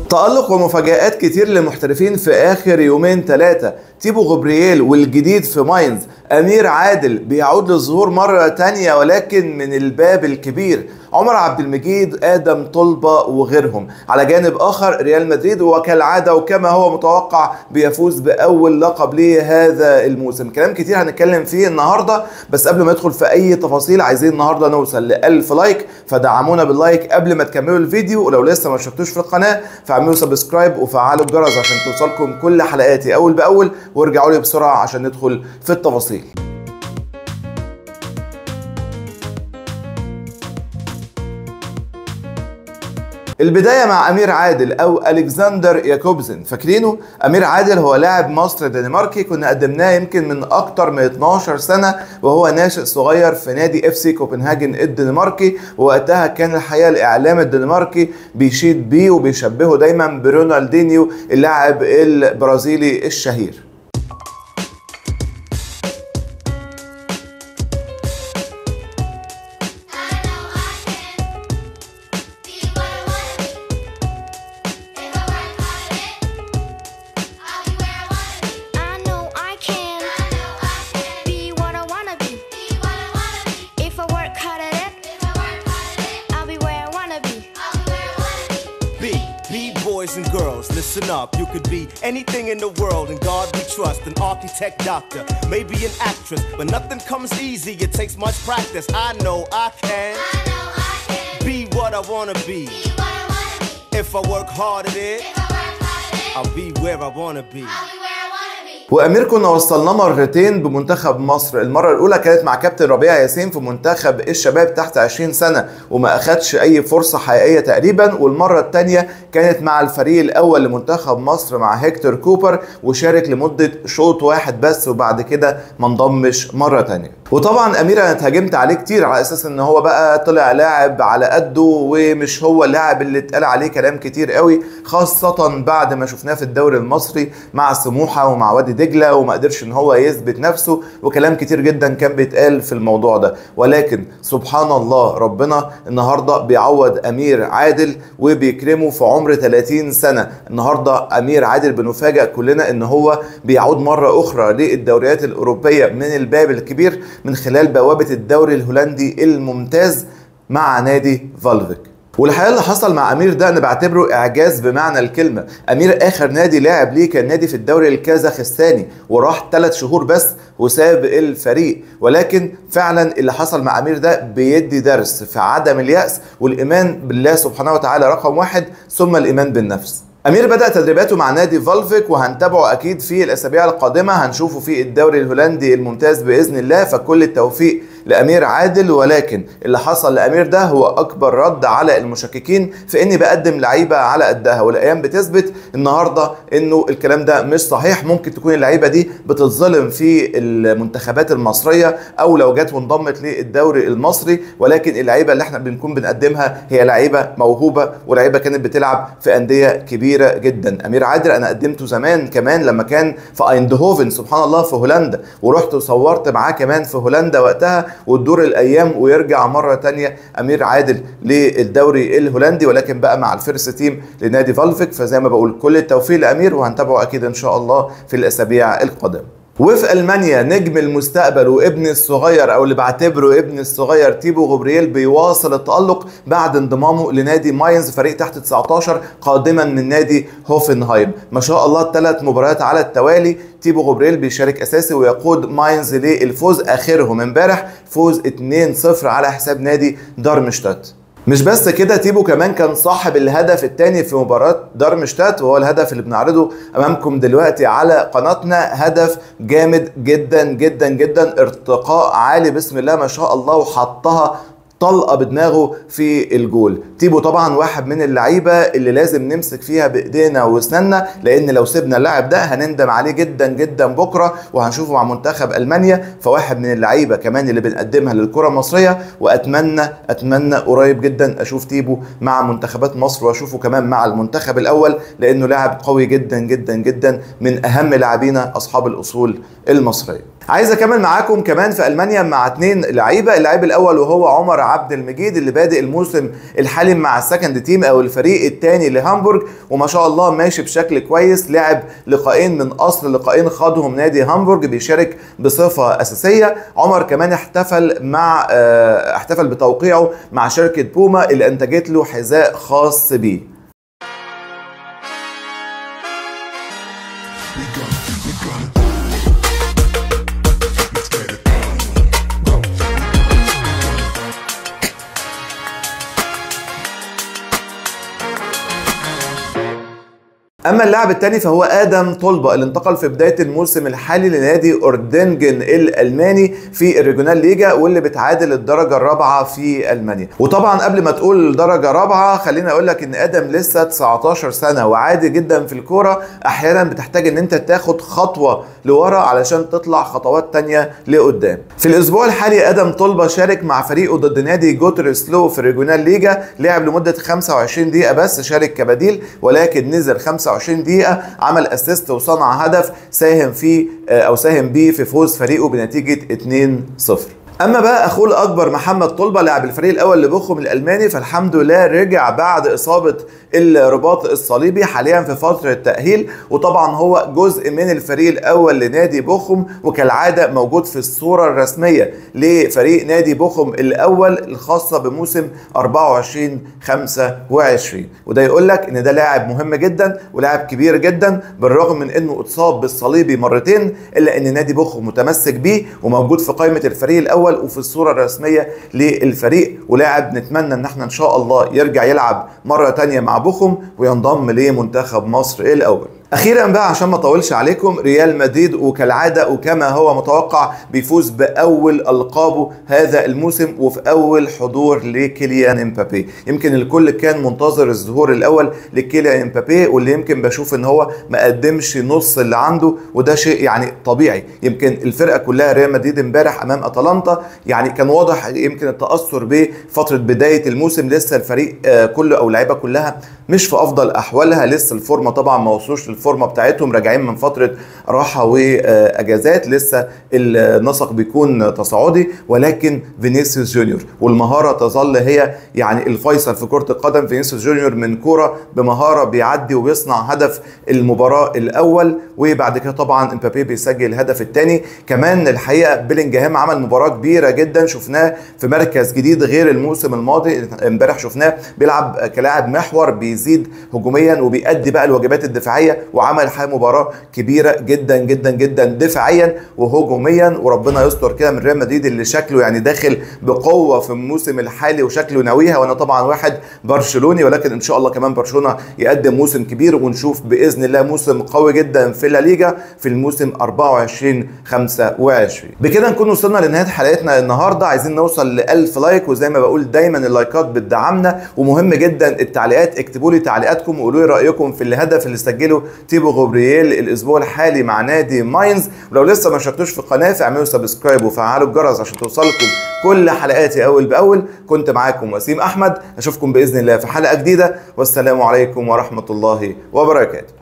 تألق ومفاجآت كتير للمحترفين في آخر يومين ثلاثة تيبو غبرييل والجديد في ماينز أمير عادل بيعود للظهور مرة تانية ولكن من الباب الكبير عمر عبد المجيد آدم طلبة وغيرهم على جانب آخر ريال مدريد وكالعادة وكما هو متوقع بيفوز بأول لقب ليه هذا الموسم كلام كتير هنتكلم فيه النهاردة بس قبل ما ندخل في أي تفاصيل عايزين النهاردة نوصل ل 1000 لايك فدعمونا باللايك قبل ما تكملوا الفيديو ولو لسه ما اشتركتوش في القناة فاعملوا سبسكرايب وفعلوا الجرس عشان توصلكم كل حلقاتي أول بأول وارجعوا لي بسرعة عشان ندخل في التفاصيل البدايه مع امير عادل او الكسندر ياكوبزن فاكرينه امير عادل هو لاعب مصر دنماركي كنا قدمناه يمكن من اكتر من 12 سنه وهو ناشئ صغير في نادي اف سي كوبنهاجن الدنماركي ووقتها كان الحقيقه الاعلام الدنماركي بيشيد بيه وبيشبهه دايما برونالدينيو اللاعب البرازيلي الشهير I know I can be what I wanna be. If I work hard at it, I'll be where I wanna be. B, B boys and girls, listen up. You could be anything in the world, and God we trust. An architect, doctor, maybe an actress, but nothing comes easy. It takes much practice. I know I can be what I wanna be. If I work hard at it, I'll be where I wanna be. وامير كنا وصلنا مرتين بمنتخب مصر المره الاولى كانت مع كابتن ربيع ياسين في منتخب الشباب تحت 20 سنه وما اخدش اي فرصه حقيقيه تقريبا والمره الثانيه كانت مع الفريق الاول لمنتخب مصر مع هيكتور كوبر وشارك لمده شوط واحد بس وبعد كده ما انضمش مره ثانيه وطبعا امير انا اتهاجمت عليه كتير على اساس ان هو بقى طلع لاعب على قده ومش هو اللاعب اللي اتقال عليه كلام كتير قوي خاصه بعد ما شفناه في الدوري المصري مع سموحه ومع وادي دجله وما قدرش ان هو يثبت نفسه وكلام كتير جدا كان بيتقال في الموضوع ده ولكن سبحان الله ربنا النهارده بيعوض امير عادل وبيكرمه في عمر 30 سنه النهارده امير عادل بنفاجئ كلنا ان هو بيعود مره اخرى للدوريات الاوروبيه من الباب الكبير من خلال بوابه الدوري الهولندي الممتاز مع نادي فالفيك والحقيقه اللي حصل مع امير ده انا بعتبره اعجاز بمعنى الكلمه امير اخر نادي لعب ليه كان نادي في الدوري الكازاخستاني وراح ثلاث شهور بس وساب الفريق ولكن فعلا اللي حصل مع امير ده بيدي درس في عدم الياس والايمان بالله سبحانه وتعالى رقم واحد ثم الايمان بالنفس امير بدا تدريباته مع نادي فالفيك وهنتابعه اكيد في الاسابيع القادمه هنشوفه في الدوري الهولندي الممتاز باذن الله فكل التوفيق لامير عادل ولكن اللي حصل لامير ده هو اكبر رد على المشككين في اني بقدم لعيبه على قدها والايام بتثبت النهارده انه الكلام ده مش صحيح ممكن تكون اللعيبه دي بتتظلم في المنتخبات المصريه او لو جت وانضمت للدوري المصري ولكن اللعيبه اللي احنا بنكون بنقدمها هي لعيبه موهوبه ولعيبه كانت بتلعب في انديه كبيره جدا امير عادل انا قدمته زمان كمان لما كان في ايندهوفن سبحان الله في هولندا ورحت وصورت معاه كمان في هولندا وقتها وتدور الايام ويرجع مره تانية امير عادل للدوري الهولندي ولكن بقى مع الفيرست تيم لنادي فالفيك فزي ما بقول كل التوفيق لامير وهنتابعه اكيد ان شاء الله في الاسابيع القادمه وفي المانيا نجم المستقبل وابن الصغير او اللي بعتبره ابن الصغير تيبو غبرييل بيواصل التالق بعد انضمامه لنادي ماينز فريق تحت 19 قادما من نادي هوفنهايم ما شاء الله ثلاث مباريات على التوالي تيبو غبريل بيشارك اساسي ويقود ماينز للفوز اخرهم امبارح فوز 2-0 على حساب نادي دارمشتات مش بس كده تيبو كمان كان صاحب الهدف الثاني في مباراة دارمشتات وهو الهدف اللي بنعرضه امامكم دلوقتي على قناتنا هدف جامد جدا جدا جدا ارتقاء عالي بسم الله ما شاء الله وحطها طلقه بدماغه في الجول تيبو طبعا واحد من اللعيبه اللي لازم نمسك فيها بايدينا واسناننا لان لو سيبنا اللاعب ده هنندم عليه جدا جدا بكره وهنشوفه مع منتخب المانيا فواحد من اللعيبه كمان اللي بنقدمها للكره المصريه واتمنى اتمنى قريب جدا اشوف تيبو مع منتخبات مصر واشوفه كمان مع المنتخب الاول لانه لاعب قوي جدا جدا جدا من اهم لاعبينا اصحاب الاصول المصريه عايز اكمل معاكم كمان في المانيا مع اتنين لعيبه اللعيب الاول وهو عمر عبد المجيد اللي بادئ الموسم الحالي مع السكند تيم او الفريق الثاني لهامبورج وما شاء الله ماشي بشكل كويس لعب لقاءين من اصل لقاءين خاضهم نادي هامبورج بيشارك بصفه اساسيه عمر كمان احتفل مع اه احتفل بتوقيعه مع شركه بوما اللي انتجت له حذاء خاص بيه اما اللاعب الثاني فهو ادم طلبه اللي انتقل في بدايه الموسم الحالي لنادي اوردنجن الالماني في الريجونال ليجا واللي بتعادل الدرجه الرابعه في المانيا وطبعا قبل ما تقول درجه رابعه خليني اقول لك ان ادم لسه 19 سنه وعادي جدا في الكوره احيانا بتحتاج ان انت تاخد خطوه لورا علشان تطلع خطوات تانية لقدام في الاسبوع الحالي ادم طلبه شارك مع فريقه ضد نادي جوتر سلو في الريجونال ليجا لعب لمده 25 دقيقه بس شارك كبديل ولكن نزل 25 25 دقيقة عمل اسيست وصنع هدف ساهم فيه او ساهم بيه في فوز فريقه بنتيجة 2-0 اما بقى اخوه الاكبر محمد طلبه لاعب الفريق الاول لبوخم الالماني فالحمد لله رجع بعد اصابه الرباط الصليبي حاليا في فتره تاهيل وطبعا هو جزء من الفريق الاول لنادي بوخم وكالعاده موجود في الصوره الرسميه لفريق نادي بوخم الاول الخاصه بموسم 24 25 وده يقول لك ان ده لاعب مهم جدا ولاعب كبير جدا بالرغم من انه اتصاب بالصليبي مرتين الا ان نادي بوخم متمسك بيه وموجود في قائمه الفريق الاول وفي الصوره الرسميه للفريق ولاعب نتمنى ان احنا ان شاء الله يرجع يلعب مره تانية مع بوخم وينضم لمنتخب مصر الاول اخيرا بقى عشان ما اطولش عليكم ريال مدريد وكالعاده وكما هو متوقع بيفوز باول القابه هذا الموسم وفي اول حضور لكيليان امبابي يمكن الكل كان منتظر الظهور الاول لكيليان امبابي واللي يمكن بشوف ان هو ما قدمش نص اللي عنده وده شيء يعني طبيعي يمكن الفرقه كلها ريال مدريد امبارح امام اتلانتا يعني كان واضح يمكن التاثر بفتره بدايه الموسم لسه الفريق كله او اللعيبه كلها مش في افضل احوالها لسه الفورمه طبعا ما وصلوش الفورمه بتاعتهم راجعين من فتره راحه واجازات لسه النسق بيكون تصاعدي ولكن فينيسيوس جونيور والمهاره تظل هي يعني الفيصل في كره القدم فينيسيوس جونيور من كوره بمهاره بيعدي وبيصنع هدف المباراه الاول وبعد كده طبعا امبابي بيسجل الهدف الثاني كمان الحقيقه بيلينجهام عمل مباراه كبيره جدا شفناه في مركز جديد غير الموسم الماضي امبارح شفناه بيلعب كلاعب محور بيزيد هجوميا وبيأدي بقى الواجبات الدفاعيه وعمل حقيقة مباراه كبيره جدا جدا جدا دفاعيا وهجوميا وربنا يستر كده من ريال مدريد اللي شكله يعني داخل بقوه في الموسم الحالي وشكله ناويها وانا طبعا واحد برشلوني ولكن ان شاء الله كمان برشلونه يقدم موسم كبير ونشوف باذن الله موسم قوي جدا في لا ليجا في الموسم 24 25 بكده نكون وصلنا لنهايه حلقتنا النهارده عايزين نوصل ل 1000 لايك وزي ما بقول دايما اللايكات بتدعمنا ومهم جدا التعليقات اكتبوا لي تعليقاتكم وقولوا لي رايكم في الهدف اللي سجله تيبو غوبرييل الاسبوع الحالي مع نادي ماينز ولو لسه ما اشتركتوش في القناه فاعملوا سبسكرايب وفعلوا الجرس عشان توصلكم كل حلقاتي اول باول كنت معاكم وسيم احمد اشوفكم باذن الله في حلقه جديده والسلام عليكم ورحمه الله وبركاته